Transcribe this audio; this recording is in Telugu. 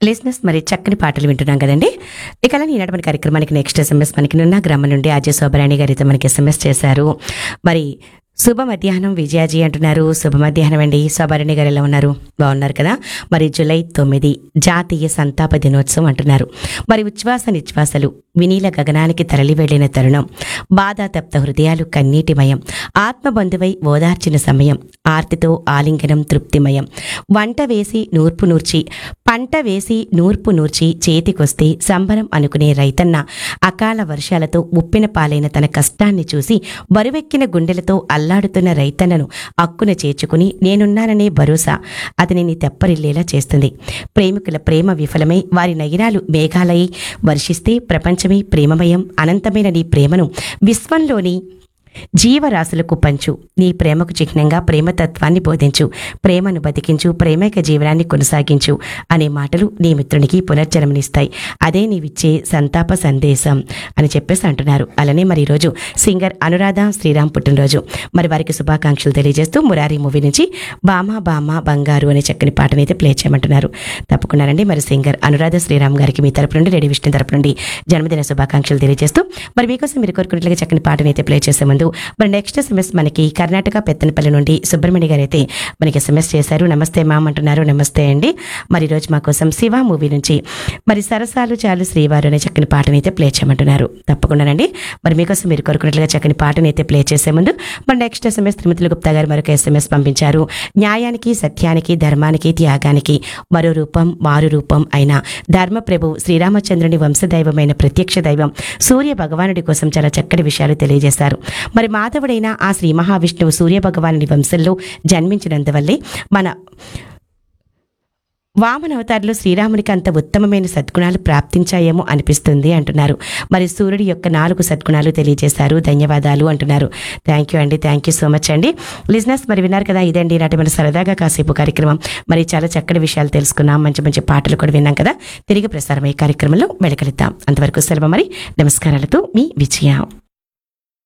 లిసినర్స్ మరి చక్కని పాటలు వింటున్నాం కదండి ఇక అలా ఈనాటి మన కార్యక్రమానికి నెక్స్ట్ ఎస్ఎంఎస్ మనకి నున్న గ్రామం నుండి అజయ్ శోభరాణి గారు అయితే మనకి ఎస్ఎంఎస్ చేశారు మరి శుభ మధ్యాహ్నం విజయాజీ అంటున్నారు శుభ మధ్యాహ్నం అండి శోభారాణి గారు ఎలా ఉన్నారు బాగున్నారు కదా మరి జూలై తొమ్మిది జాతీయ సంతాప దినోత్సవం అంటున్నారు మరి ఉచ్ఛ్వాస నిశ్వాసలు వినీల గగనానికి తరలి వెళ్లిన తరుణం బాధాతప్త హృదయాలు కన్నీటిమయం ఆత్మబంధువై ఓదార్చిన సమయం ఆర్తితో ఆలింగనం తృప్తిమయం వంట వేసి నూర్పు నూర్చి పంట వేసి నూర్పు నూర్చి చేతికొస్తే సంబరం అనుకునే రైతన్న అకాల వర్షాలతో ఉప్పిన పాలైన తన కష్టాన్ని చూసి బరువెక్కిన గుండెలతో అల్లాడుతున్న రైతన్నను అక్కున చేర్చుకుని నేనున్నాననే భరోసా అతనిని తెప్పరిల్లేలా చేస్తుంది ప్రేమికుల ప్రేమ విఫలమై వారి నయనాలు మేఘాలై వర్షిస్తే ప్రపంచమే ప్రేమమయం అనంతమైన నీ ప్రేమను విశ్వంలోని జీవరాశులకు పంచు నీ ప్రేమకు చిహ్నంగా ప్రేమతత్వాన్ని బోధించు ప్రేమను బతికించు ప్రేమైక జీవనాన్ని కొనసాగించు అనే మాటలు నీ మిత్రునికి పునర్జన్మనిస్తాయి అదే నీవిచ్చే సంతాప సందేశం అని చెప్పేసి అంటున్నారు అలానే మరి ఈరోజు సింగర్ అనురాధ శ్రీరామ్ పుట్టినరోజు మరి వారికి శుభాకాంక్షలు తెలియజేస్తూ మురారి మూవీ నుంచి బామా బామా బంగారు అనే చక్కని పాటని అయితే ప్లే చేయమంటున్నారు తప్పకుండానండి మరి సింగర్ అనురాధ శ్రీరామ్ గారికి మీ తరపు నుండి రెడీ విష్ణు తరపు నుండి జన్మదిన శుభాకాంక్షలు తెలియజేస్తూ మరి మీకోసం మీరు కోరుకున్నట్లుగా చక్కని పాటని అయితే ప్లే చేసే ముందు మరి నెక్స్ట్ ఎస్ఎంఎస్ మనకి కర్ణాటక పెత్తనపల్లి నుండి సుబ్రహ్మణ్య గారు అయితే మనకి ఎస్ఎంఎస్ చేశారు నమస్తే మామ్ అంటున్నారు నమస్తే అండి మరి ఈరోజు మా కోసం శివ మూవీ నుంచి మరి సరసాలు చాలు శ్రీవారు అనే చక్కని పాటని అయితే ప్లే చేయమంటున్నారు తప్పకుండానండి మరి మీకోసం మీరు కోరుకున్నట్లుగా చక్కని పాటని అయితే ప్లే చేసే ముందు మరి నెక్స్ట్ ఎస్ఎంఎస్ తిరుమతుల గుప్తా గారు మరొక ఎస్ఎంఎస్ పంపించారు న్యాయానికి సత్యానికి ధర్మానికి త్యాగానికి మరో రూపం మారు రూపం అయిన ధర్మప్రభు శ్రీరామచంద్రుని వంశదైవమైన ప్రత్యక్ష దైవం సూర్య భగవానుడి కోసం చాలా చక్కటి విషయాలు తెలియజేశారు మరి మాధవుడైన ఆ శ్రీ మహావిష్ణువు సూర్య భగవానుడి వంశంలో జన్మించినందువల్లే మన వామన అవతారంలో శ్రీరామునికి అంత ఉత్తమమైన సద్గుణాలు ప్రాప్తించాయేమో అనిపిస్తుంది అంటున్నారు మరి సూర్యుడి యొక్క నాలుగు సద్గుణాలు తెలియజేశారు ధన్యవాదాలు అంటున్నారు థ్యాంక్ యూ అండి థ్యాంక్ యూ సో మచ్ అండి లిజినెస్ మరి విన్నారు కదా ఇదండి నాటి మన సరదాగా కాసేపు కార్యక్రమం మరి చాలా చక్కటి విషయాలు తెలుసుకున్నాం మంచి మంచి పాటలు కూడా విన్నాం కదా తిరిగి ప్రసారం ఈ కార్యక్రమంలో మెడకలిద్దాం అంతవరకు సెలవు మరి నమస్కారాలతో మీ విజయ